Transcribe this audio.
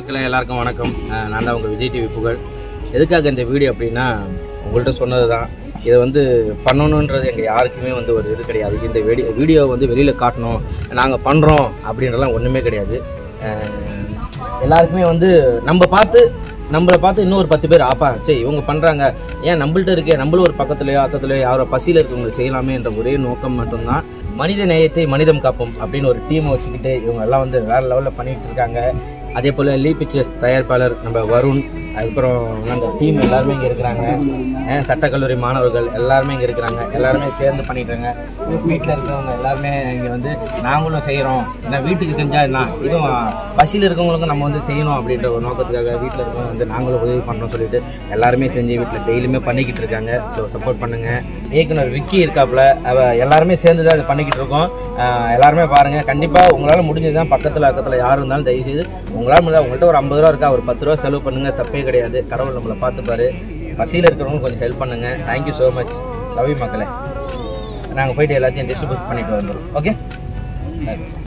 மக்களே எல்லாருக்கும் வணக்கம் அஹ் நான் தான் உங்கள் விஜய் டிவி புகழ் எதுக்காக இந்த வீடியோ அப்படின்னா உங்கள்கிட்ட சொன்னது தான் இதை வந்து பண்ணணுன்றது எங்கள் யாருக்குமே வந்து ஒரு இது கிடையாது இந்த வீடியோ வீடியோ வந்து வெளியில் காட்டணும் நாங்கள் பண்ணுறோம் அப்படின்றலாம் ஒன்றுமே கிடையாது அஹ் எல்லாருக்குமே வந்து நம்ம பார்த்து நம்மளை பார்த்து இன்னும் ஒரு பத்து பேர் ஆப்பா சரி இவங்க பண்ணுறாங்க ஏன் நம்மள்ட்ட இருக்கே நம்மளும் ஒரு பக்கத்துலையோ அக்கத்துலையோ யாரோ பசியில் இருக்கவங்க செய்யலாமே என்ற ஒரே நோக்கம் மட்டும்தான் மனித நேயத்தை மனிதம் காப்போம் அப்படின்னு ஒரு டீமை வச்சுக்கிட்டு இவங்க எல்லாம் வந்து வேறு லெவலில் பண்ணிகிட்டு இருக்காங்க அதே போல் லீ பிக்சர்ஸ் தயாரிப்பாளர் நம்ம வருண் அதுக்கப்புறம் நாங்கள் டீம் எல்லாருமே இங்கே இருக்கிறாங்க அஹ் சட்டக்கல்லூரி மாணவர்கள் எல்லாருமே இங்கே இருக்கிறாங்க எல்லாருமே சேர்ந்து பண்ணிட்டாங்க வீட்டில் இருக்கிறவங்க எல்லாருமே இங்கே வந்து நாங்களும் செய்கிறோம் ஏன்னா வீட்டுக்கு செஞ்சால் என்ன இதுவும் பசியில் இருக்கவங்களுக்கும் நம்ம வந்து செய்யணும் அப்படின்ற ஒரு நோக்கத்துக்காக வீட்டில் இருக்கவங்க வந்து நாங்களும் உதவி பண்ணுறோம் சொல்லிட்டு எல்லாருமே செஞ்சு வீட்டில் டெய்லியுமே பண்ணிக்கிட்டு இருக்காங்க ஸோ சப்போர்ட் பண்ணுங்கள் இயக்குனர் விக்கி இருக்காப்புல அவ எல்லாருமே சேர்ந்து தான் இது பண்ணிக்கிட்டு இருக்கோம் அஹ் எல்லாருமே பாருங்கள் கண்டிப்பாக உங்களால் முடிஞ்சது தான் பக்கத்தில் பக்கத்தில் யார் இருந்தாலும் தயவுசெய்து உங்களால் முடிஞ்சா உங்கள்கிட்ட ஒரு ஐம்பது ரூபா இருக்கா ஒரு பத்து ரூபா செலவு பண்ணுங்கள் தப்பே கிடையாது கடவுள் நம்மளை பார்த்துப்பாரு பசியில் இருக்கிறவங்க கொஞ்சம் ஹெல்ப் பண்ணுங்கள் thank you so much love you மக்களே நாங்கள் போயிட்டு எல்லாத்தையும் டிஸ்ட்ரிபியூட் பண்ணிட்டு வந்துடுறோம் ஓகே